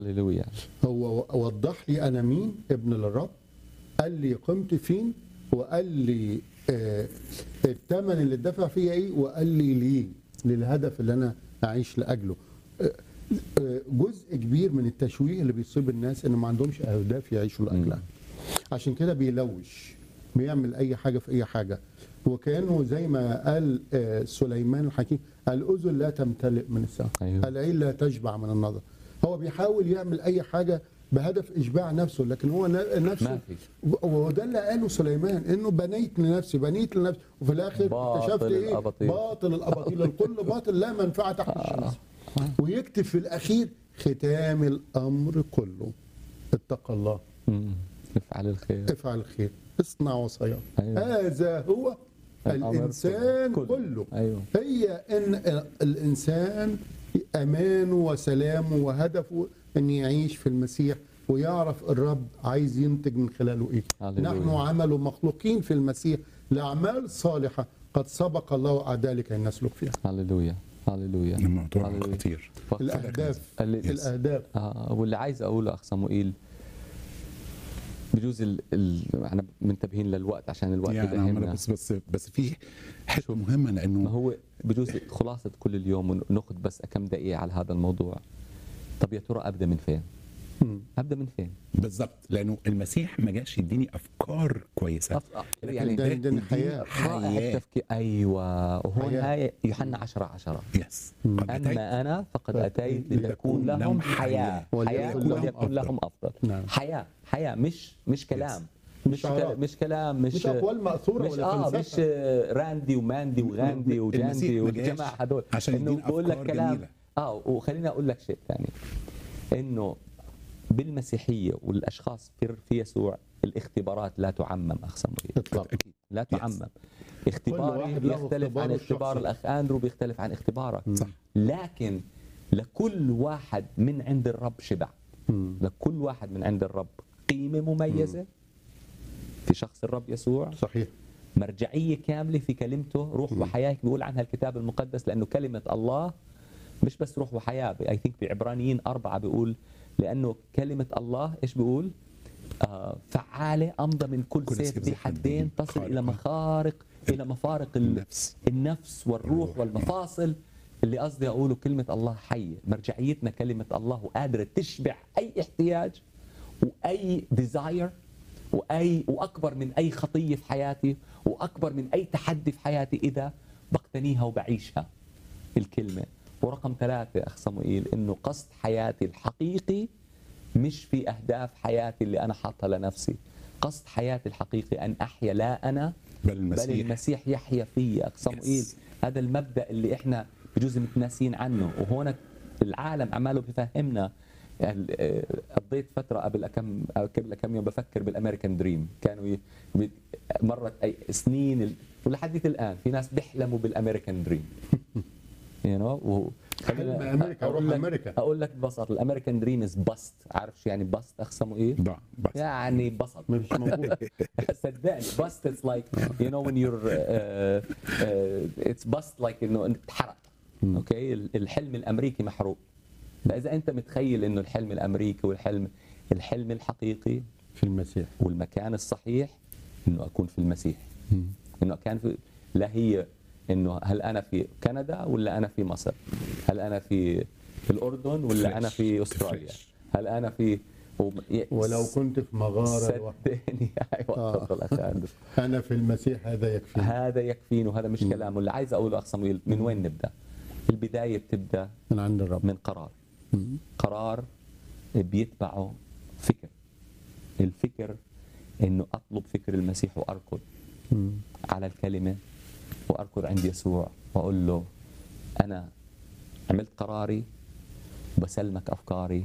هللويا هو وضح لي انا مين ابن للرب قال لي قيمتي فين وقال لي آه الثمن اللي اتدفع فيا ايه وقال لي ليه للهدف اللي انا اعيش لاجله آه، آه، جزء كبير من التشويه اللي بيصيب الناس ان ما عندهمش اهداف يعيشوا لاجلها عشان كده بيلوش بيعمل اي حاجه في اي حاجه وكانه زي ما قال آه، سليمان الحكيم الاذن لا تمتلئ من السمع أيوه. العين لا تشبع من النظر هو بيحاول يعمل اي حاجه بهدف اشباع نفسه لكن هو ن- نفسه ما في. وده اللي قاله سليمان انه بنيت لنفسي بنيت لنفسي وفي الاخر باطل اكتشفت ايه الأباطيل. باطل الاباطيل الكل باطل لا منفعه تحت الشمس ويكتب في الاخير ختام الامر كله اتق الله مم. افعل الخير افعل الخير اصنع وصاياه أيوه. هذا هو الأمر الانسان كله. كله ايوه هي ان الانسان امانه وسلامه وهدفه ان يعيش في المسيح ويعرف الرب عايز ينتج من خلاله ايه هللويا. نحن عمل مخلوقين في المسيح لاعمال صالحه قد سبق الله اعداء لكي نسلك فيها هللويا هللويا الموضوع هللويا. خطير فقط. الاهداف اللي- الاهداف آه واللي عايز اقوله اخ صموئيل بجوز ال... ال... احنا منتبهين للوقت عشان الوقت يعني عمال بدهمنا بس بس بس في حته مهمه ما لانه هو بجوز خلاصة كل اليوم وناخذ بس كم دقيقة على هذا الموضوع طب يا ترى ابدا من فين؟ مم. ابدا من فين؟ بالظبط لانه المسيح ما جاش يديني افكار كويسه أف... يعني ده- ده يديني حياة. رائع حياه التفكير ايوه وهون حياة. هاي يوحنا 10 10 يس قد أتيت اما انا فقد اتيت لتكون لتكون لهم حياه وليكن حياه لهم وليكن أفضل. لهم افضل نعم. حياه حياه مش مش كلام مش مش آراء. كلام مش كلام مش مش اقوال ماثوره مش ولا اه مش فلسفه آه، راندي وماندي وغاندي المسيح وجاندي ما جاش والجماعه هدول عشان انه يدينا بقول لك أفكار كلام جميلة. اه وخليني اقول لك شيء ثاني انه بالمسيحيه والاشخاص في في يسوع الاختبارات لا تعمم اخ صموئيل اطلاقا اكيد لا Yes. تعمم اختباري واحد له بيختلف عن اختباره اختبار الشخصي. الاخ اندرو بيختلف عن اختبارك صح لكن لكل واحد من عند الرب شبع مم. لكل واحد من عند الرب قيمه مميزه في شخص الرب يسوع صحيح مرجعيه كامله في كلمته روح وحياه بيقول عنها الكتاب المقدس لانه كلمه الله مش بس روح وحياه اي ثينك بعبرانيين أربعة بيقول لانه كلمه الله ايش بيقول آه فعاله امضى من كل, كل سيف سيف ذي ذي حدين حدين تصل الى خارق. مخارق الى مفارق ال- النفس النفس والروح والمفاصل اللي قصدي اقوله كلمه الله حيه مرجعيتنا كلمه الله وقادره تشبع اي احتياج واي ديزاير واي واكبر من اي خطيه في حياتي واكبر من اي تحدي في حياتي اذا بقتنيها وبعيشها الكلمه ورقم ثلاثه اخ صموئيل انه قصد حياتي الحقيقي مش في اهداف حياتي اللي انا حاطها لنفسي قصد حياتي الحقيقي ان احيا لا انا بل بل المسيح المسيح يحيا في اخ صموئيل Yes. هذا المبدا اللي احنا بجوز متناسين عنه وهون العالم عماله بفهمنا ال- آه، قضيت فتره قبل كم قبل كم يوم بفكر بالامريكان دريم كانوا ي... ب- مرت اي سنين ال... ولحديث الان في ناس بيحلموا بالامريكان دريم يو نو حلم أمريكا، أروح أمريكا. اقول لك ببساطه الامريكان دريم از بست عارف شو يعني بست اخ صموئيل ضع بس يعني بسط مش موجود صدقني bust it's like you know when you're uh, uh, it's bust like انه اتحرق اوكي ال- الحلم الامريكي محروق فاذا انت متخيل انه الحلم الامريكي والحلم الحلم الحقيقي في المسيح والمكان الصحيح انه اكون في المسيح انه كان في لا هي انه هل انا في كندا ولا انا في مصر هل انا في في الاردن ولا انا في استراليا فلاش. هل انا في وم- ولو كنت في مغاره لوحدي. صدقني ايوه آه. تفضل اخي أندرو. انا في المسيح هذا يكفي هذا يكفيني وهذا مش كلام واللي عايز اقوله اخ صمويل من وين نبدا؟ البدايه بتبدا من عند الرب من قرار قرار بيتبعه فكر الفكر انه اطلب فكر المسيح واركض مم. على الكلمه واركض عند يسوع واقول له انا عملت قراري وبسلمك افكاري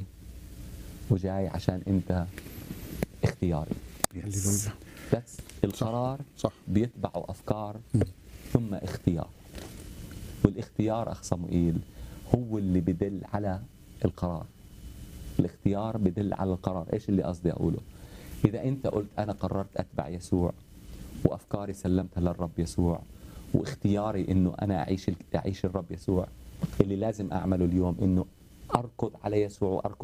وجاي عشان انت اختياري يس. بس القرار صح بيتبعوا افكار ثم اختيار والاختيار اخ صموئيل هو اللي بدل على القرار الاختيار بدل على القرار ايش اللي قصدي اقوله اذا انت قلت انا قررت اتبع يسوع وافكاري سلمتها للرب يسوع واختياري انه انا اعيش اعيش الرب يسوع اللي لازم اعمله اليوم انه اركض على يسوع واركض